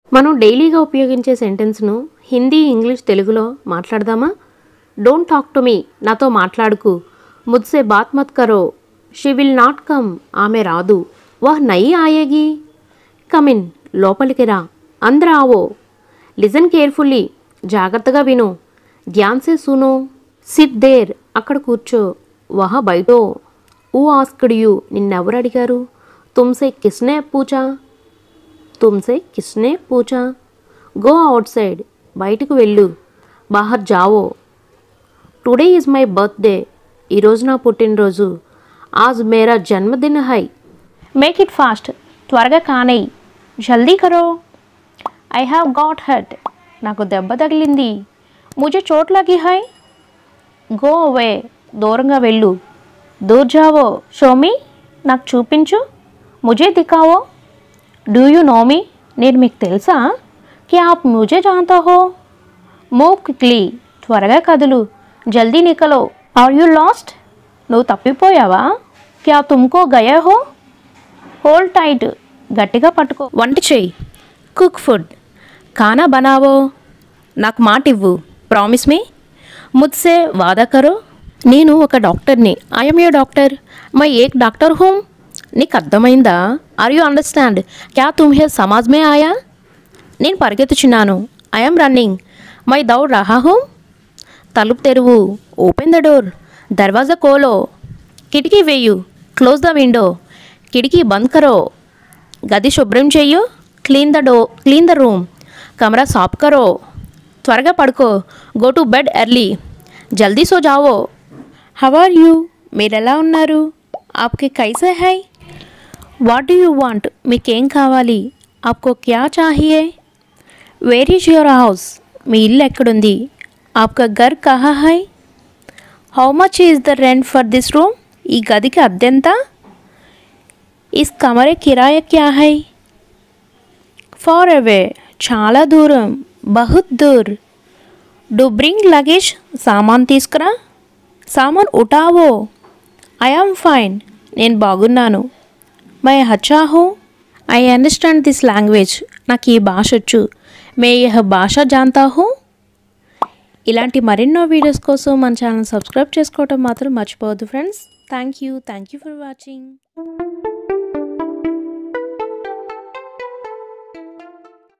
మనం డైలీగా ఉపయోగించే సెంటెన్స్ను హిందీ ఇంగ్లీష్ తెలుగులో మాట్లాడదామా డోంట్ టాక్ టు మీ నాతో మాట్లాడుకు ముద్సే బాత్ మత్ కరో షీ విల్ నాట్ కమ్ ఆమె రాదు వహ్ నయి ఆయేగి కమిన్ లోపలికి రా అందరూ ఆవో లిజన్ కేర్ఫుల్లీ జాగ్రత్తగా విను ధ్యాన్సే సునో సిట్ దేర్ అక్కడ కూర్చో వహ బయటో ఊ ఆస్క్డ్ యూ నిన్నెవరు అడిగారు తుమ్సే కిస్నే పూచా తుమ్సే కిస్నే పూచా గో అవుట్ సైడ్ బయటకు వెళ్ళు బాహర్ జావో టుడే ఈజ్ మై బర్త్డే ఈరోజు నా పుట్టినరోజు ఆజ్ మేరా జన్మదిన్ హై మేక్ ఇట్ ఫాస్ట్ త్వరగా కానై జల్దీ కరో ఐ హ్యావ్ గాట్ హర్ట్ నాకు దెబ్బ తగిలింది ముజే చోట్ లగి హై గో అవే దూరంగా వెళ్ళు దూర్ జావో షోమి నాకు చూపించు ముజే దికావో డూ యూ నో మీ నేను మీకు తెలుసా క్యా ఆప్ ముజే జాంతా హో మూవ్ క్విక్లీ త్వరగా కదులు జల్దీ నికలో ఆర్ యూ లాస్ట్ నువ్వు తప్పిపోయావా క్యా తుమ్కో గయా హో హోల్డ్ టైట్ గట్టిగా పట్టుకో వంట చెయ్యి కుక్ ఫుడ్ ఖానా బనావో నాకు మాట ఇవ్వు ప్రామిస్ మీ ముద్సే వాదా కరో నేను ఒక డాక్టర్ని ఐఎమ్ యూ డాక్టర్ మై ఏక్ డాక్టర్ హోమ్ నీకు అర్థమైందా ఆర్ యూ అండర్స్టాండ్ క్యా తుమ్ హే సమాజ్ మే ఆయా నేను పరిగెత్తుచున్నాను ఐఎమ్ రన్నింగ్ మై దౌడ్ రహా హోమ్ తలుపు తెరువు ఓపెన్ ద డోర్ దర్వాజా కోలో కిటికీ వేయు క్లోజ్ ద విండో కిటికీ బంద్ కరో గది శుభ్రం చెయ్యు clean the door clean the room కమరా సాఫ్ కరో త్వరగా పడుకో గో టు బెడ్ ఎర్లీ జల్దీ సో జావో హవ్ ఆర్ యూ మీరెలా ఉన్నారు ఆప్కి కైసే హై వాట్ డూ యూ వాంట్ మీకేం కావాలి ఆప్కో క్యా చాహియే వేర్ ఈజ్ యువర్ హౌస్ మీ ఇల్లు ఎక్కడుంది ఆప్కా ఘర్ కహా హై how much is the rent for this room ఈ గదికి అద్దెంత ఇస్ కమరే కిరాయ క్యా హై ఫార్ అవే చాలా దూరం బహుత్ దూర్ డు బ్రింగ్ లగేజ్ సామాన్ తీసుకురా సామాన్ ఉటావో ఐ ఆమ్ ఫైన్ నేను బాగున్నాను మై హచ్చా హో ఐ అండర్స్టాండ్ దిస్ లాంగ్వేజ్ నాకు ఈ భాష వచ్చు మే యహ భాష జాంతా హో ఇలాంటి మరెన్నో వీడియోస్ కోసం మన ఛానల్ సబ్స్క్రైబ్ చేసుకోవటం మాత్రం మర్చిపోవద్దు friends thank you thank you for watching